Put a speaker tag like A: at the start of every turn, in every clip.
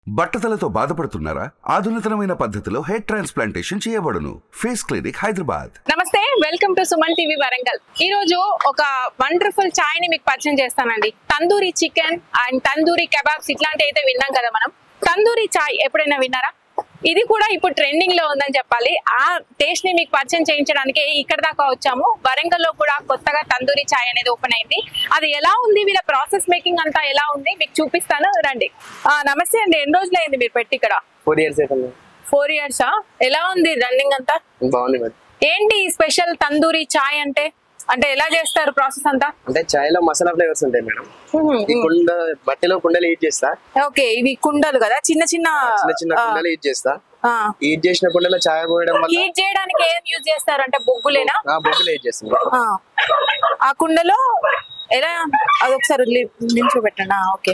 A: బట్టతలతో బాధపడుతున్నారా ఆధునితనమైన పద్ధతిలో హెయిర్ ట్రాన్స్ప్లాంటేషన్ చేయబడును ఫేస్ క్లినిక్ హైదరాబాద్
B: నమస్తే welcome to Suman TV Warangal ఈ రోజు ఒక వండర్ఫుల్ చాయ్ ని మీకు పరిచయం చేస్తానండి tandoori chicken and tandoori kebabs ఇట్లాంటి అయితే విన్నాం కదా మనం తందూరి చాయ్ ఎప్పుడైనా విన్నారా ఇది కూడా ఇప్పుడు ట్రెండింగ్ లో ఉందని చెప్పాలి ఆ టేస్ట్ ని మీకు పరిచయం చేయించడానికి ఇక్కడ దాకా వచ్చాము వరంగల్ లో కూడా కొత్తగా తందూరి చాయ్ అనేది ఓపెన్ అయింది అది ఎలా ఉంది వీళ్ళ ప్రాసెస్ మేకింగ్ అంతా ఎలా ఉంది మీకు చూపిస్తాను రండి ఆ, నమస్తే అండి ఎన్ని రోజులు అయింది మీరు పెట్టి ఇక్కడ
C: ఫోర్ ఇయర్స్ అవుతుంది
B: ఫోర్ ఇయర్సా ఎలా ఉంది రన్నింగ్ అంతా
C: బాగుంది మరి
B: ఏంటి స్పెషల్ తందూరి చాయ్ అంటే అంటే ఎలా చేస్తారు ప్రాసెస్ అంతా
C: అంటే చాయ్ లో మసాలా ఫ్లేవర్స్ ఉంటాయి మేడం ఈ కుండ బట్టలో కుండలు హీట్ చేస్తా
B: ఓకే ఇవి కుండలు కదా చిన్న చిన్న
C: చిన్న చిన్న కుండలు హీట్ చేస్తా
B: ఆ,
C: హీట్ చేసిన కుండలో చాయ్ పోయడం వల్ల
B: హీట్ చేయడానికి ఏం యూజ్ చేస్తారు అంటే బొగ్గులేనా
C: ఆ బొగ్గులు హీట్ చేస్తుంది
B: ఆ. ఆ కుండలో ఎలా అదొకసారి లి- నిల్చోబెట్టండి ఆ, ఓకే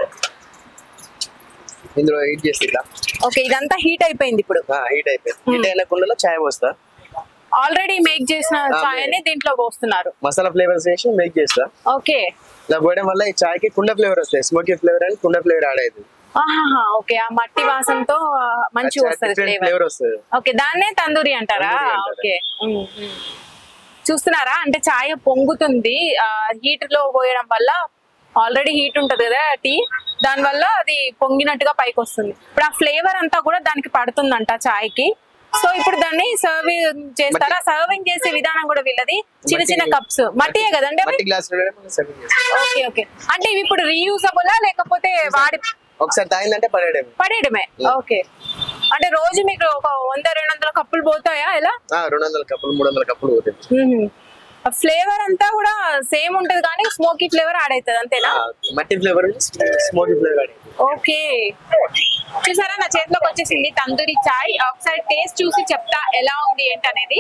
C: ఇందులో హీట్ చేస్తా
B: ఓకే ఇదంతా హీట్ అయిపోయింది ఇప్పుడు
C: హీట్ అయిపోయింది హీట్ అయిన కుండలో చాయ్ పోస్తా
B: ఆల్రెడీ మేక్ చేసిన
C: ఆ,
B: చాయ్ అని దీంట్లో పోస్తున్నారు
C: మసాలా ఫ్లేవర్స్ వేసి మేక్ చేస్తా
B: ఓకే
C: ఇలా పోయడం వల్ల ఈ చాయ్ కి కుండ ఫ్లేవర్ వస్తాయి స్మోకీ ఫ్లేవర్ అని కుండ ఫ్లేవర్ యాడ్ అవుతుంది
B: ఆహాహా ఓకే ఆ మట్టి వాసనతో మంచి వస్తుంది ఫ్లేవర్
C: ఫ్లేవర్ వస్తుంది
B: ఓకే దాన్నే తందూరి అంటారా
C: తందూరి అంటారు.
B: ఓకే ఉమ్, ఉమ్. చూస్తున్నారా అంటే చాయ్ పొంగుతుంది హీట్ లో పోయడం వల్ల ఆల్రెడీ హీట్ ఉంటది కదా టీ దాని వల్ల అది పొంగినట్టుగా పైకి వస్తుంది ఇప్పుడు ఆ ఫ్లేవర్ అంతా కూడా దానికి పడుతుందంట చాయ్ కి సో ఇప్పుడు దాన్ని సర్వింగ్ చేస్తారా సర్వింగ్ చేసే విధానం కూడా వీళ్ళది చిన్న చిన్న
C: మట్టి-
B: కప్స్ మట్టియే కదండి అవి?
C: మట్టి గ్లాస్ సర్వింగ్ చేస్తాం
B: ఓకే ఓకే అంటే ఇవి ఇప్పుడు రీయూజబులా లేకపోతే వాడి
C: ఒకసారి తాగిందంటే పడేయడం
B: పడేయడమే ఓకే అంటే రోజు మీకు ఒక వంద రెండు వందల కప్పులు పోతాయా ఎలా
C: రెండు వందల కప్పులు మూడు వందల కప్పులు పోతుంది
B: ఫ్లేవర్ అంతా కూడా సేమ్ ఉంటది కానీ స్మోకీ ఫ్లేవర్ యాడ్ అవుతుంది అంతేనా
C: ఆ, మట్టి ఫ్లేవర్ స్మోకీ ఫ్లేవర్ యాడ్ అవుతుంది
B: ఓకే చూసారా నా చేతిలోకి వచ్చేసింది తందూరి చాయ్ ఒకసారి టేస్ట్ చూసి చెప్తా ఎలా ఉంది ఏంటి అనేది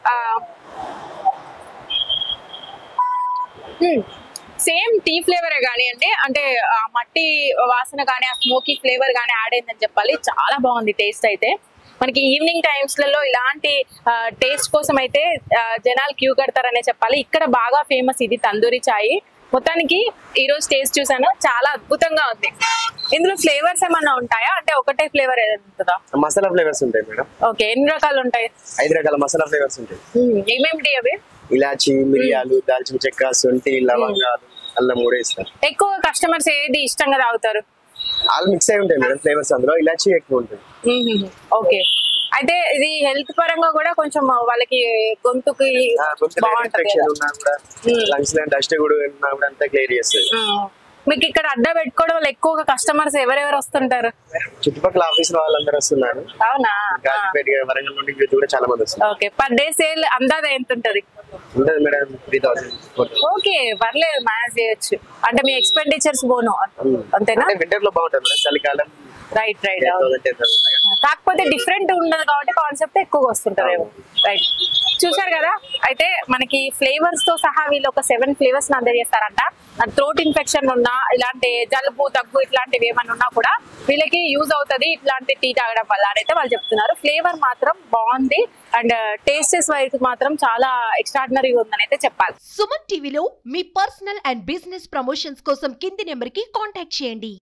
B: సేమ్ టీ ఫ్లేవరే కానివ్వండి అంటే ఆ మట్టి వాసన కానీ ఆ స్మోకీ ఫ్లేవర్ కానీ యాడ్ అయిందని చెప్పాలి చాలా బాగుంది టేస్ట్ అయితే మనకి ఈవినింగ్ టైమ్స్ లలో ఇలాంటి టేస్ట్ కోసం అయితే ఆ, జనాలు క్యూ కడతారనే చెప్పాలి ఇక్కడ బాగా ఫేమస్ ఇది తందూరి చాయ్ మొత్తానికి ఈ రోజు టేస్ట్ చూసాను చాలా అద్భుతంగా ఉంది ఇందులో ఫ్లేవర్స్ ఏమన్నా ఉంటాయా అంటే ఒకటే ఫ్లేవర్ ఉంటుందా
C: మసాలా ఫ్లేవర్స్ ఉంటాయి మేడం
B: ఓకే ఎన్ని రకాలు ఉంటాయి
C: ఐదు రకాల మసాలా ఫ్లేవర్స్ ఉంటాయి
B: ఏమేమిటి అవి
C: ఇలాచి మిరియాలు దాల్చిన చెక్క శొంఠి లవంగాలు అల్లం కూడా ఇస్తారు
B: ఎక్కువ కస్టమర్స్ ఏది ఇష్టంగా తాగుతారు
C: ఆల్ మిక్స్ అయి ఉంటాయి మేడం ఫ్లేవర్స్ అందులో ఇలాచి ఎక్కువ ఉంటుంది
B: ఓకే అయితే ఇది హెల్త్ పరంగా కూడా కొంచెం వాళ్ళకి గొంతుకి బాగుంటది
C: ఇన్ఫెక్షన్
B: కదా.
C: ఉన్నా కూడా
B: మ్మ్.
C: లంగ్స్ లో డస్ట్ కూడా ఉన్నా కూడా అంతా క్లియర్ చేస్తుంది
B: మ్మ్. మీకు ఇక్కడ అడ్డా పెట్టుకోవడం వల్ల ఎక్కువగా కస్టమర్స్ ఎవరెవరు వస్తుంటారు
C: చుట్టుపక్కల ఆఫీస్ వాళ్ళందరూ వస్తున్నారు
B: అవునా
C: గాజిపేట వరంగల్ నుండి యూత్ కూడా చాలా మంది వస్తున్నారు
B: ఓకే పర్ డే సేల్ అందాజ ఎంత ఉంటది
C: ఉంటుంది మేడం త్రీ థౌసండ్
B: ఓకే పర్లేదు మేనేజ్ చేయొచ్చు అంటే మీ ఎక్స్పెండిచర్స్ పోను అంతేనా
C: అంటే వింటర్ లో బాగుంటుంది మేడం చలికాలం
B: right right
C: ten thousand ten thousand
B: కాకపోతే డిఫరెంట్ ఉండదు కాబట్టి కాన్సెప్ట్ ఎక్కువగా వస్తుంటదేమో రైట్ చూసారు కదా అయితే మనకి ఫ్లేవర్స్ తో సహా వీళ్ళు ఒక సెవెన్ ఫ్లేవర్స్ అందజేస్తారంట థ్రోట్ ఇన్ఫెక్షన్ ఉన్నా ఇలాంటి జలుబు దగ్గు ఇట్లాంటివి ఏమైనా ఉన్నా కూడా వీళ్ళకి యూజ్ అవుతది ఇట్లాంటి టీ తాగడం వల్ల అని అయితే వాళ్ళు చెప్తున్నారు ఫ్లేవర్ మాత్రం బాగుంది అండ్ టేస్టెస్ వైపు మాత్రం చాలా ఎక్స్ట్రాడినరీగా ఉందని అయితే చెప్పాలి
D: సుమన్ టీవీలో మీ పర్సనల్ అండ్ బిజినెస్ ప్రమోషన్స్ కోసం కింది నెంబర్కి కాంటాక్ట్ చేయండి